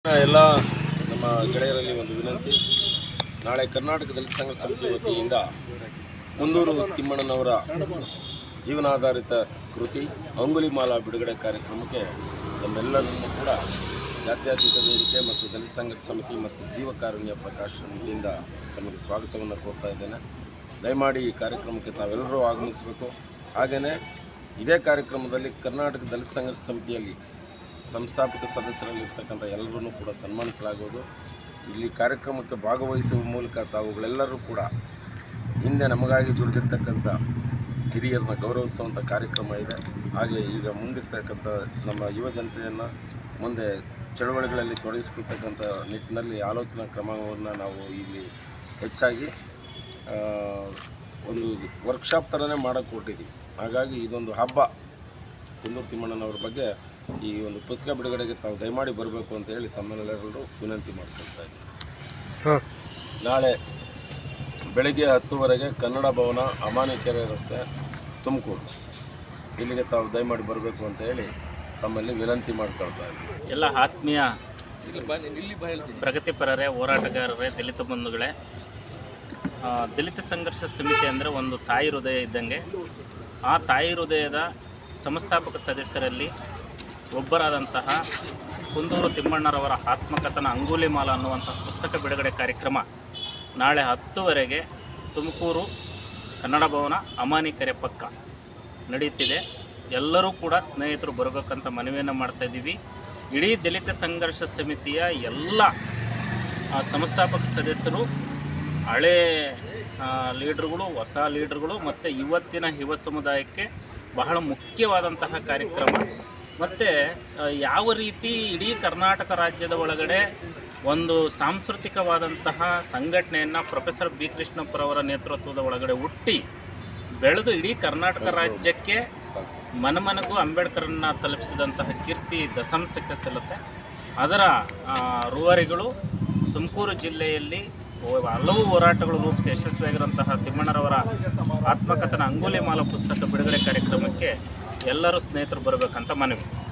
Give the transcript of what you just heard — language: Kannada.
ಎಲ್ಲ ನಮ್ಮ ಗೆಳೆಯರಲ್ಲಿ ಒಂದು ವಿನಂತಿ ನಾಳೆ ಕರ್ನಾಟಕ ದಲಿತ ಸಂಘ ಸಮಿತಿ ವತಿಯಿಂದ ಕುಂದೂರು ತಿಮ್ಮಣ್ಣನವರ ಜೀವನಾಧಾರಿತ ಕೃತಿ ಅಂಗುಲಿಮಾಲ ಬಿಡುಗಡೆ ಕಾರ್ಯಕ್ರಮಕ್ಕೆ ನಮ್ಮೆಲ್ಲರನ್ನು ಕೂಡ ಜಾತ್ಯತೀತ ವೇದಿಕೆ ಮತ್ತು ದಲಿತ ಸಂಘರ್ಷ ಸಮಿತಿ ಮತ್ತು ಜೀವಕಾರುಣ್ಯ ಪ್ರಕಾಶನದಿಂದ ತಮಗೆ ಸ್ವಾಗತವನ್ನು ಕೋರ್ತಾ ಇದ್ದೇನೆ ದಯಮಾಡಿ ಈ ಕಾರ್ಯಕ್ರಮಕ್ಕೆ ತಾವೆಲ್ಲರೂ ಆಗಮಿಸಬೇಕು ಹಾಗೆಯೇ ಇದೇ ಕಾರ್ಯಕ್ರಮದಲ್ಲಿ ಕರ್ನಾಟಕ ದಲಿತ ಸಂಘರ್ಷ ಸಮಿತಿಯಲ್ಲಿ ಸಂಸ್ಥಾಪಕ ಸದಸ್ಯರಲ್ಲಿರ್ತಕ್ಕಂಥ ಎಲ್ಲರನ್ನೂ ಕೂಡ ಸನ್ಮಾನಿಸಲಾಗುವುದು ಇಲ್ಲಿ ಕಾರ್ಯಕ್ರಮಕ್ಕೆ ಭಾಗವಹಿಸುವ ಮೂಲಕ ತಾವುಗಳೆಲ್ಲರೂ ಕೂಡ ಹಿಂದೆ ನಮಗಾಗಿ ದುಡಿದಿರ್ತಕ್ಕಂಥ ಹಿರಿಯರನ್ನ ಗೌರವಿಸುವಂಥ ಕಾರ್ಯಕ್ರಮ ಇದೆ ಹಾಗೆ ಈಗ ಮುಂದಿರ್ತಕ್ಕಂಥ ನಮ್ಮ ಯುವ ಜನತೆಯನ್ನು ಮುಂದೆ ಚಳವಳಿಗಳಲ್ಲಿ ತೊಡಗಿಸ್ಕೊಳ್ತಕ್ಕಂಥ ನಿಟ್ಟಿನಲ್ಲಿ ಆಲೋಚನಾ ಕ್ರಮವನ್ನು ನಾವು ಇಲ್ಲಿ ಹೆಚ್ಚಾಗಿ ಆ, ಒಂದು ವರ್ಕ್ಶಾಪ್ ಥರನೇ ಮಾಡೋಕ್ಕೆ ಹೊರಟಿದ್ದೀವಿ ಹಾಗಾಗಿ ಇದೊಂದು ಹಬ್ಬ ಕುಂದೂರು ತಿಮ್ಮಣ್ಣನವ್ರ ಬಗ್ಗೆ ಈ ಒಂದು ಪುಸ್ತಕ ಬಿಡುಗಡೆಗೆ ತಾವು ದಯಮಾಡಿ ಬರಬೇಕು ಅಂತ ಹೇಳಿ ತಮ್ಮೆಲ್ಲರೂ ವಿನಂತಿ ಮಾಡ್ಕೊಳ್ತಾ ಇದ್ದೀನಿ ನಾಳೆ ಬೆಳಗ್ಗೆ ಹತ್ತುವರೆಗೆ ಕನ್ನಡ ಭವನ ಅಮಾನಿಕೆರೆ ರಸ್ತೆ ತುಮಕೂರು ಇಲ್ಲಿಗೆ ತಾವು ದಯಮಾಡಿ ಬರಬೇಕು ಅಂತ ಹೇಳಿ ತಮ್ಮಲ್ಲಿ ವಿನಂತಿ ಮಾಡ್ಕೊಳ್ತಾ ಇದ್ದೀನಿ ಎಲ್ಲ ಆತ್ಮೀಯ ಪ್ರಗತಿಪರರೇ ಹೋರಾಟಗಾರರೇ ದಲಿತ ಬಂಧುಗಳೇ ಆ, ದಲಿತ ಸಂಘರ್ಷ ಸಮಿತಿ ಅಂದರೆ ಒಂದು ತಾಯಿ ಹೃದಯ ಇದ್ದಂಗೆ ಆ ತಾಯಿ ಹೃದಯದ ಸಂಸ್ಥಾಪಕ ಸದಸ್ಯರಲ್ಲಿ ಒಬ್ಬರಾದಂತಹ ಕುಂದೂರು ತಿಮ್ಮಣ್ಣರವರ ಆತ್ಮಕಥನ ಅಂಗುಲಿಮಾಲ ಅನ್ನುವಂಥ ಪುಸ್ತಕ ಬಿಡುಗಡೆ ಕಾರ್ಯಕ್ರಮ ನಾಳೆ ಹತ್ತುವರೆಗೆ ತುಮಕೂರು ಕನ್ನಡ ಭವನ ಅಮಾನಿಕೆರೆ ಪಕ್ಕ ನಡೆಯುತ್ತಿದೆ ಎಲ್ಲರೂ ಕೂಡ ಸ್ನೇಹಿತರು ಬರಬೇಕಂತ ಮನವಿಯನ್ನು ಮಾಡ್ತಾ ಇದ್ದೀವಿ ಇಡೀ ದಲಿತ ಸಂಘರ್ಷ ಸಮಿತಿಯ ಎಲ್ಲ ಆ, ಸಂಸ್ಥಾಪಕ ಸದಸ್ಯರು ಹಳೆ ಆ, ಲೀಡ್ರುಗಳು ಹೊಸ ಲೀಡ್ರುಗಳು ಮತ್ತು ಇವತ್ತಿನ ಯುವ ಸಮುದಾಯಕ್ಕೆ ಬಹಳ ಮುಖ್ಯವಾದಂತಹ ಕಾರ್ಯಕ್ರಮ ಮತ್ತು ಯಾವ ರೀತಿ ಇಡೀ ಕರ್ನಾಟಕ ರಾಜ್ಯದ ಒಳಗಡೆ ಒಂದು ಸಾಂಸ್ಕೃತಿಕವಾದಂತಹ ಸಂಘಟನೆಯನ್ನು ಪ್ರೊಫೆಸರ್ ಬಿ ಕೃಷ್ಣಪ್ಪರವರ ನೇತೃತ್ವದ ಒಳಗಡೆ ಹುಟ್ಟಿ ಬೆಳೆದು ಇಡೀ ಕರ್ನಾಟಕ ರಾಜ್ಯಕ್ಕೆ ಮನಮನಗೂ ಅಂಬೇಡ್ಕರನ್ನ ತಲುಪಿಸಿದಂತಹ ಕೀರ್ತಿ ದಶಂಸಕ್ಕೆ ಸಲ್ಲುತ್ತೆ ಅದರ ಆ, ರೂವಾರಿಗಳು ತುಮಕೂರು ಜಿಲ್ಲೆಯಲ್ಲಿ ಓ- ಹಲವು ಹೋರಾಟಗಳು ರೂಪಿಸಿ ಯಶಸ್ವಿಯಾಗಿರುವಂತಹ ತಿಮ್ಮಣ್ಣರವರ ಆತ್ಮಕಥನ ಅಂಗುಲಿಮಾಲ ಪುಸ್ತಕ ಬಿಡುಗಡೆ ಕಾರ್ಯಕ್ರಮಕ್ಕೆ ಎಲ್ಲರೂ ಸ್ನೇಹಿತರು ಬರಬೇಕಂತ ಮನವಿ